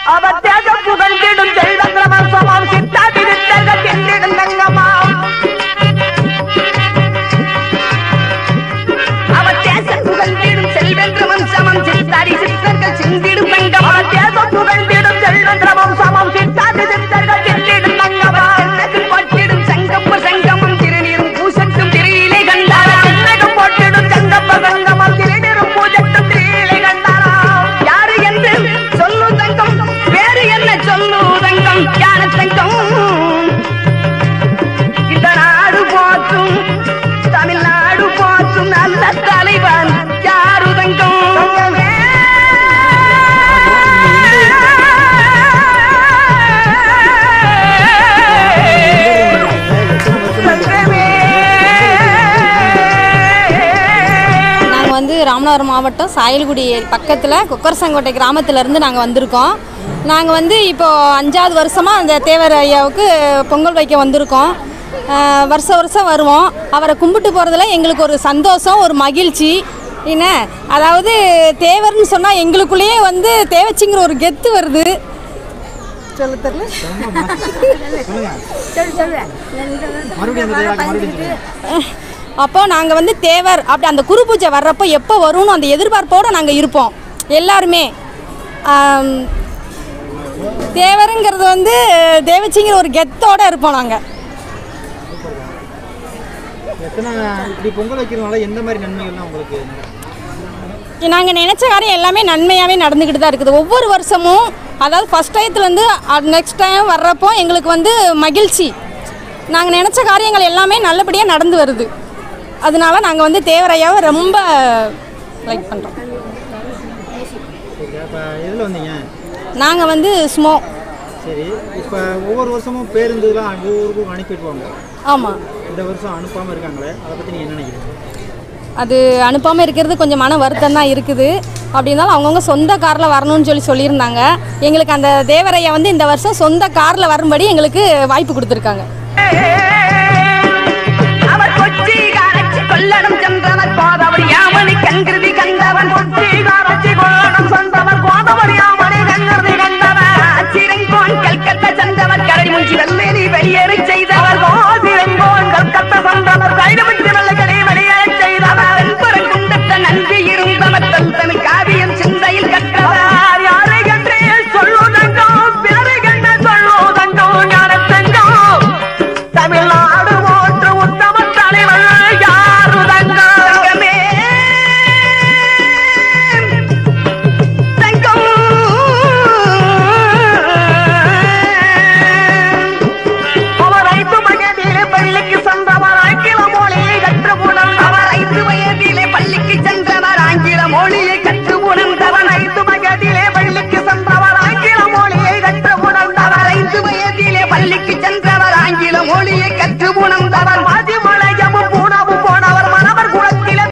அவர் தேச புகழ்ந்திடும் செல்வந்திரமம் சமம் சித்தாதி வித்தர்கள் சென்றிடும் தங்கமாம் அவர் தேச புகழ்ந்திடும் செல்வந்திரமம் சமம் சித்தாதி சித்தர்கள் சிந்திடும் தங்கம் அவர் தேச புகழ்ந்திடும் செல்வந்திரமம் சமம் சித்தாதி சித்தர்கள் சென்றிடும் தங்கமாம் சென்னகம் போட்டிடும் சங்கப்ப சங்கமம் திருநீரும் பூசட்டும் திருவிலை கண்டாரா சென்னகம் போட்டிடும் சங்கப்ப சங்கமம் திருநீரும் பூஜட்டும் திருவிலை கண்டாரா யாரு என்று சொல்லு தங்கம் வேறு என்ன சொல்லு தங்கம் ஞான தங்கம் இந்த நாடு போற்றும் தமிழ்நாடு போற்றும் நல்ல தலைவன் யாரு தங்கம் நாங்கள் வந்து ராமநாதபுரம் மாவட்டம் சாயல்குடி பக்கத்தில் கொக்கரசங்கோட்டை கிராமத்துலேருந்து நாங்கள் வந்திருக்கோம் நாங்கள் வந்து இப்போது அஞ்சாவது வருஷமாக அந்த தேவர் ஐயாவுக்கு பொங்கல் வைக்க வந்திருக்கோம் ஆஹ் வருஷம் வருஷம் வருவோம் அவரை கும்பிட்டு போகிறதுல எங்களுக்கு ஒரு சந்தோஷம் ஒரு மகிழ்ச்சி என்ன அதாவது தேவர்னு சொன்னால் எங்களுக்குள்ளேயே வந்து தேவச்சிங்கிற ஒரு கெத்து வருது சொல்ல தெரியல மறுபடியும் அந்த தேவாக்கு மறுபடியும் சொல்லுங்க. அப்போ நாங்கள் வந்து தேவர் அப்படி அந்த குரு பூஜை வர்றப்போ எப்போ வரும்னு அந்த எதிர்பார்ப்போடு நாங்கள் இருப்போம் எல்லாருமே ஆம், தேவருங்கிறது வந்து தேவச்சிங்கிற ஒரு கெத்தோடு இருப்போம் நாங்கள் எத்தனை இப்படி பொங்கல் வைக்கிறதுனால எந்த மாதிரி நன்மைகள்லாம் உங்களுக்கு நாங்கள் நினச்ச காரியம் எல்லாமே நன்மையாகவே நடந்துக்கிட்டு தான் இருக்குது ஒவ்வொரு வருஷமும் அதாவது ஃபஸ்ட் டயத்துலேருந்து நெக்ஸ்ட் டைம் வர்றப்போ எங்களுக்கு வந்து மகிழ்ச்சி நாங்கள் நினச்ச காரியங்கள் எல்லாமே நல்லபடியாக நடந்து வருது அதனால நாங்கள் வந்து தேவரையாவை ரொம்ப லைக் பண்ணுறோம் சரி அப்போ எதில் வந்தீங்க நாங்கள் வந்து ஸ்மோ சரி இப்போ ஒவ்வொரு வருஷமும் பேருந்துலாம் ஒவ்வொரு ஊருக்கும் அனுப்பிடுவாங்க ஆமாம் இந்த வருஷம் அனுப்பாமல் இருக்காங்களே அதை பற்றி நீங்கள் என்ன நினைக்கிறீங்க அது அனுப்பாமல் இருக்கிறது கொஞ்சம் மன வருத்தம் தான் இருக்குது அப்படி இருந்தாலும் அவங்கவுங்க சொந்த காரில் வரணும்னு சொல்லி சொல்லியிருந்தாங்க எங்களுக்கு அந்த தேவரையா வந்து இந்த வருஷம் சொந்த காரில் வரும்படி எங்களுக்கு வாய்ப்பு கொடுத்துருக்காங்க அவர் கொச்சி காரச்சி கொள்ளணும்